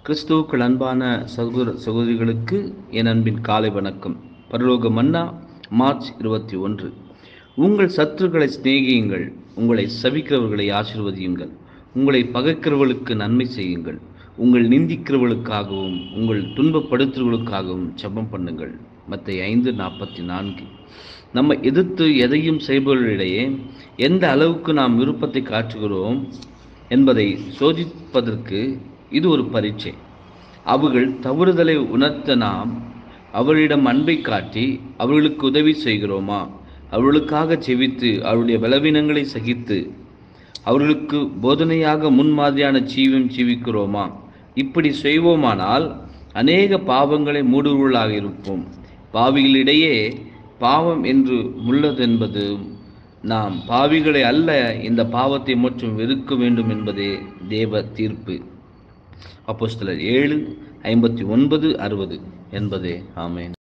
கிறிஸ்துவுக்குள் அன்பான சகோதர சகோதரிகளுக்கு என் அன்பின் காலை வணக்கம் பரலோக மன்னா மார்ச் இருபத்தி ஒன்று உங்கள் சத்துருக்களை சிநேகியுங்கள் உங்களை சபிக்கிறவர்களை ஆசிர்வதியுங்கள் உங்களை பகைக்கிறவர்களுக்கு நன்மை செய்யுங்கள் உங்கள் நிந்திக்கிறவர்களுக்காகவும் உங்கள் துன்பப்படுத்துறவர்களுக்காகவும் ஜெபம் பண்ணுங்கள் மற்ற ஐந்து நாற்பத்தி நான்கு நம்ம எதிர்த்து எதையும் செய்பவர்களிடையே எந்த அளவுக்கு நாம் விருப்பத்தை காட்டுகிறோம் என்பதை சோதிப்பதற்கு இது ஒரு பரீட்சை அவர்கள் தவறுதலை உணர்த்த நாம் அவர்களிடம் அன்பை காட்டி அவர்களுக்கு உதவி செய்கிறோமா அவர்களுக்காக செவித்து அவருடைய பலவீனங்களை சகித்து அவர்களுக்கு போதனையாக முன்மாதிரியான ஜீவம் ஜீவிக்கிறோமா இப்படி செய்வோமானால் அநேக பாவங்களை மூடுவர்களாக இருப்போம் பாவிகளிடையே பாவம் என்று உள்ளதென்பது நாம் பாவிகளை அல்ல இந்த பாவத்தை மட்டும் வெறுக்க வேண்டும் என்பதே தேவ தீர்ப்பு அப்போஸ்தலர் ஏழு ஐம்பத்தி ஒன்பது அறுபது என்பதே ஆமேன்